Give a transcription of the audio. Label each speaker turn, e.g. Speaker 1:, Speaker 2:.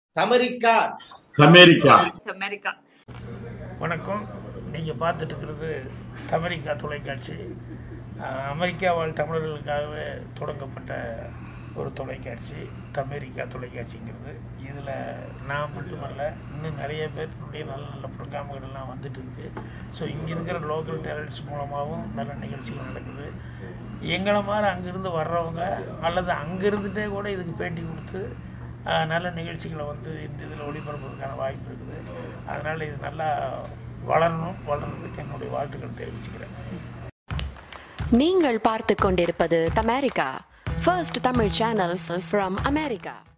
Speaker 1: America
Speaker 2: America
Speaker 3: America
Speaker 4: வணக்கம் நீங்கள் பார்த்துட்டு இருக்கிறது தமிரிக்கா தொலைக்காட்சி அஹ், அமெரிக்கா வாழ் தமிழர்களுக்காகவே தொடங்கப்பட்ட ஒரு தொலைக்காட்சி தமிரிக்கா தொலைக்காட்சிங்கிறது இதில் நான் மட்டுமல்ல இன்னும் நிறைய பேருடைய நல்ல நல்ல ப்ரோக்ராம்கள் எல்லாம் வந்துட்டு இருக்கு ஸோ இங்கே இருக்கிற லோக்கல் டேலண்ட்ஸ் மூலமாகவும் நல்ல நிகழ்ச்சிகள் நடக்குது எங்களை மாதிரி அங்கேருந்து வர்றவங்க அல்லது அங்கே இருந்துகிட்டே கூட இதுக்கு பேட்டி கொடுத்து அஹ், நல்ல நிகழ்ச்சிகளை வந்து இந்த இதில் ஒளிபரப்புறதுக்கான வாய்ப்பு இருக்குது அதனால் இது நல்லா வளரணும் வளர்றதுக்கு என்னுடைய வாழ்த்துக்கள் தெரிவிச்சுக்கிறேன்
Speaker 5: நீங்கள் பார்த்து கொண்டிருப்பது தமிரிக்கா first Tamil channel from America